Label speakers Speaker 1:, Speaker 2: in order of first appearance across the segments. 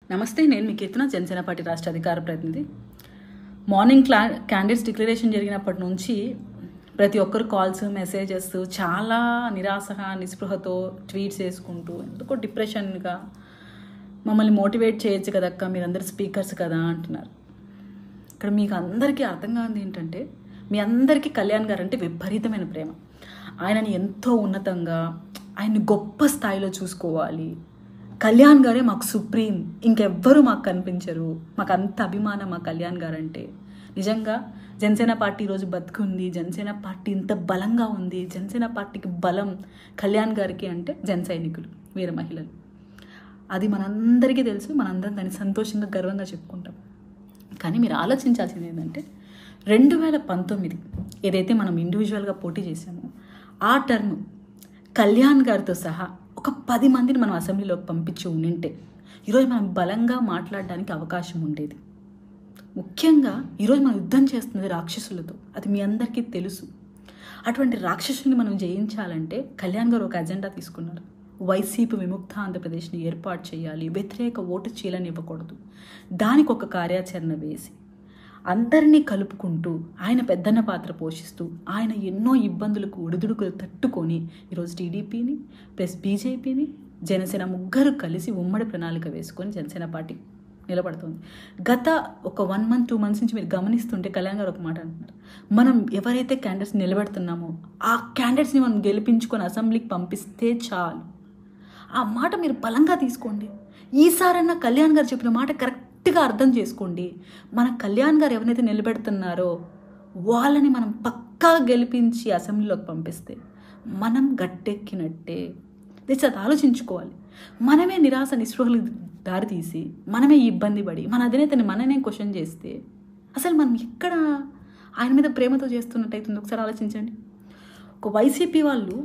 Speaker 1: నమస్తే నేను మీ కీర్తన జనసేన పార్టీ రాష్ట్ర అధికార ప్రతినిధి మార్నింగ్ క్లా క్యాండిడేట్స్ డిక్లరేషన్ జరిగినప్పటి నుంచి ప్రతి ఒక్కరు కాల్స్ మెసేజెస్ చాలా నిరాశ నిస్పృహతో ట్వీట్స్ వేసుకుంటూ ఎందుకో డిప్రెషన్గా మమ్మల్ని మోటివేట్ చేయొచ్చు కదక్క మీరందరు స్పీకర్స్ కదా అంటున్నారు ఇక్కడ మీకు అందరికీ అర్థం కానిది ఏంటంటే మీ అందరికీ కళ్యాణ్ గారు అంటే విపరీతమైన ప్రేమ ఆయనని ఎంతో ఉన్నతంగా ఆయన్ని గొప్ప స్థాయిలో చూసుకోవాలి కళ్యాణ్ గారే మాకు సుప్రీం ఇంకెవ్వరూ మాకు కనిపించరు మాకు అంత అభిమానం మా కళ్యాణ్ గారు అంటే నిజంగా జనసేన పార్టీ ఈరోజు బతుకుంది జనసేన పార్టీ ఇంత బలంగా ఉంది జనసేన పార్టీకి బలం కళ్యాణ్ గారికి అంటే జన సైనికులు వీర మహిళలు అది మనందరికీ తెలుసు మనందరం దాన్ని సంతోషంగా గర్వంగా చెప్పుకుంటాం కానీ మీరు ఆలోచించాల్సింది ఏంటంటే రెండు వేల పంతొమ్మిది ఏదైతే మనం ఇండివిజువల్గా పోటీ చేశామో ఆ టర్మ్ కళ్యాణ్ గారితో సహా ఒక పది మందిని మనం అసెంబ్లీలోకి పంపించి ఉండింటే ఈరోజు మనం బలంగా మాట్లాడడానికి అవకాశం ఉండేది ముఖ్యంగా ఈరోజు మనం యుద్ధం చేస్తున్నది రాక్షసులతో అది మీ అందరికీ తెలుసు అటువంటి రాక్షసుల్ని మనం జయించాలంటే కళ్యాణ్ గారు ఒక అజెండా తీసుకున్నారు వైసీపీ విముక్త ఆంధ్రప్రదేశ్ని ఏర్పాటు చేయాలి వ్యతిరేక ఓటు చీలని ఇవ్వకూడదు దానికి ఒక కార్యాచరణ వేసి అందరినీ కలుపుకుంటూ ఆయన పెద్దన్న పాత్ర పోషిస్తూ ఆయన ఎన్నో ఇబ్బందులకు ఒడిదుడుకులు తట్టుకొని ఈరోజు టీడీపీని ప్లస్ బీజేపీని జనసేన ముగ్గురు కలిసి ఉమ్మడి ప్రణాళిక వేసుకొని జనసేన పార్టీ నిలబడుతుంది గత ఒక వన్ మంత్ టూ మంత్స్ నుంచి మీరు గమనిస్తుంటే కళ్యాణ్ గారు ఒక మాట అంటున్నారు మనం ఎవరైతే క్యాండిడేట్స్ నిలబెడుతున్నామో ఆ క్యాండిడేట్స్ని మనం గెలిపించుకొని అసెంబ్లీకి పంపిస్తే చాలు ఆ మాట మీరు బలంగా తీసుకోండి ఈసారన్నా కళ్యాణ్ గారు చెప్పిన మాట కరెక్ట్గా అర్థం చేసుకోండి మన కళ్యాణ్ గారు ఎవరైతే నిలబెడుతున్నారో వాళ్ళని మనం పక్కా గెలిపించి అసెంబ్లీలోకి పంపిస్తే మనం గట్టెక్కినట్టే దిస్ అది ఆలోచించుకోవాలి మనమే నిరాశ నిస్పృహలు దారితీసి మనమే ఇబ్బంది పడి మన అధినేతని మననే క్వశ్చన్ చేస్తే అసలు మనం ఎక్కడ ఆయన మీద ప్రేమతో చేస్తున్నట్టయితుంది ఒకసారి ఆలోచించండి ఒక వైసీపీ వాళ్ళు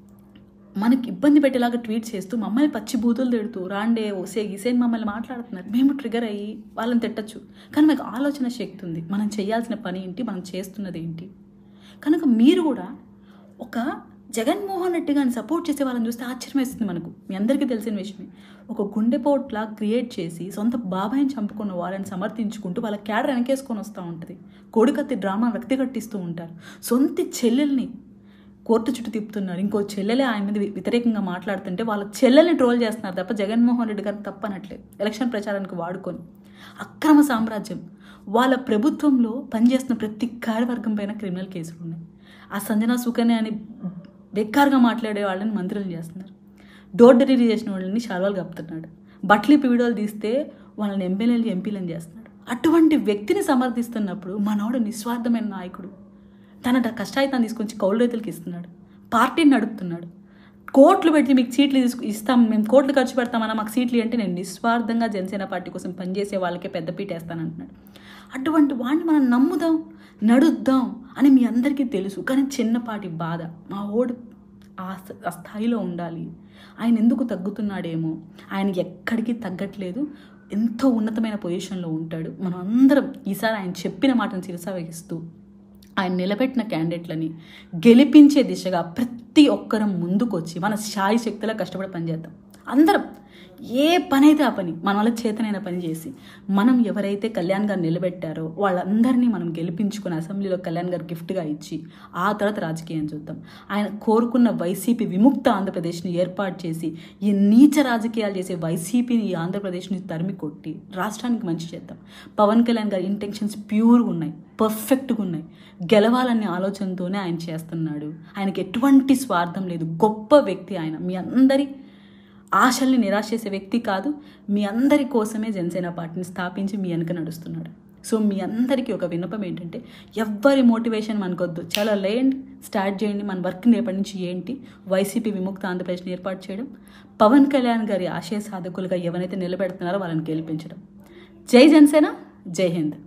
Speaker 1: మనకి ఇబ్బంది పెట్టేలాగా ట్వీట్ చేస్తూ మమ్మల్ని పచ్చి బూతులు తిడుతూ రాండే ఓసే గీసేని మమ్మల్ని మాట్లాడుతున్నారు మేము ట్రిగర్ అయ్యి వాళ్ళని తిట్టచ్చు కానీ మీకు ఆలోచన శక్తి ఉంది మనం చేయాల్సిన పని ఏంటి మనం చేస్తున్నది ఏంటి కనుక మీరు కూడా ఒక జగన్మోహన్ రెడ్డి గారిని సపోర్ట్ చేసే వాళ్ళని చూస్తే ఆశ్చర్యం వేస్తుంది మనకు మీ అందరికీ తెలిసిన విషయమే ఒక గుండెపోట్లా క్రియేట్ చేసి సొంత బాబాయిని చంపుకున్న వాళ్ళని సమర్థించుకుంటూ వాళ్ళ క్యాడర్ వెనకేసుకొని వస్తూ ఉంటుంది కోడికత్తి డ్రామా వ్యక్తిగట్టిస్తూ ఉంటారు సొంత చెల్లెల్ని కోర్టు చుట్టూ తిప్పుతున్నారు ఇంకో చెల్లెలే ఆయన మీద వ్యతిరేకంగా మాట్లాడుతుంటే వాళ్ళ చెల్లెల్ని ట్రోల్ చేస్తున్నారు తప్ప జగన్మోహన్ రెడ్డి గారిని తప్పనట్లేదు ఎలక్షన్ ప్రచారానికి వాడుకొని అక్రమ సామ్రాజ్యం వాళ్ళ ప్రభుత్వంలో పనిచేస్తున్న ప్రతి కార్యవర్గం పైన క్రిమినల్ కేసులు ఉన్నాయి ఆ సంజన సుకన్య అని బెక్కారుగా మాట్లాడే వాళ్ళని మంత్రులు చేస్తున్నారు డోర్ డెలివరీ చేసిన వాళ్ళని శాల్వాలు కప్పుతున్నాడు బట్టలిపి వీడియోలు తీస్తే వాళ్ళని ఎమ్మెల్యేలు ఎంపీలను చేస్తున్నాడు అటువంటి వ్యక్తిని సమర్థిస్తున్నప్పుడు మనోడు నిస్వార్థమైన నాయకుడు తన కష్టాయితాన్ని తీసుకొచ్చి కౌలు రైతులకి ఇస్తున్నాడు పార్టీని నడుపుతున్నాడు కోట్లు పెట్టి మీకు సీట్లు తీసుకు ఇస్తాం మేము కోట్లు ఖర్చు పెడతామన్నా మాకు సీట్లు అంటే నేను నిస్వార్థంగా జనసేన పార్టీ కోసం పనిచేసే వాళ్ళకే పెద్దపీట వేస్తానంటున్నాడు అటువంటి వాడిని మనం నమ్ముదాం నడుద్దాం అని మీ అందరికీ తెలుసు కానీ చిన్నపాటి బాధ మా ఓడు ఆ ఆ స్థాయిలో ఉండాలి ఆయన ఎందుకు తగ్గుతున్నాడేమో ఆయన ఎక్కడికి తగ్గట్లేదు ఎంతో ఉన్నతమైన పొజిషన్లో ఉంటాడు మనం అందరం ఈసారి ఆయన చెప్పిన మాటను శిరసావహిస్తూ ఆయన నిలబెట్టిన క్యాండిడేట్లని గెలిపించే దిశగా ప్రతి ఒక్కరం ముందుకొచ్చి మన శాయి శక్తిలా కష్టపడి పనిచేద్దాం అందరం ఏ పని అయితే ఆ పని మన వల్ల చేతనైన పని చేసి మనం ఎవరైతే కళ్యాణ్ గారు నిలబెట్టారో వాళ్ళందరినీ మనం గెలిపించుకుని అసెంబ్లీలో కళ్యాణ్ గారు గిఫ్ట్గా ఇచ్చి ఆ తర్వాత రాజకీయం చూద్దాం ఆయన కోరుకున్న వైసీపీ విముక్త ఆంధ్రప్రదేశ్ని ఏర్పాటు చేసి ఈ నీచ రాజకీయాలు చేసే వైసీపీని ఈ ఆంధ్రప్రదేశ్ని తరిమి కొట్టి రాష్ట్రానికి మంచి చేద్దాం పవన్ కళ్యాణ్ గారి ఇంటెన్షన్స్ ప్యూర్గా ఉన్నాయి పర్ఫెక్ట్గా ఉన్నాయి గెలవాలనే ఆలోచనతోనే ఆయన చేస్తున్నాడు ఆయనకి ఎటువంటి స్వార్థం లేదు గొప్ప వ్యక్తి ఆయన మీ అందరి ఆశల్ని నిరాశ చేసే వ్యక్తి కాదు మీ అందరి కోసమే జనసేన పార్టీని స్థాపించి మీ వెనక నడుస్తున్నాడు సో మీ అందరికీ ఒక విన్నపం ఏంటంటే ఎవ్వరి మోటివేషన్ మనకొద్దు చాలా లేండి స్టార్ట్ చేయండి మన వర్క్ రేపటి నుంచి ఏంటి వైసీపీ విముక్త ఆంధ్రప్రదేశ్ని ఏర్పాటు చేయడం పవన్ కళ్యాణ్ గారి ఆశయ సాధకులుగా ఎవరైతే నిలబెడుతున్నారో వాళ్ళని గెలిపించడం జై జనసేన జై హింద్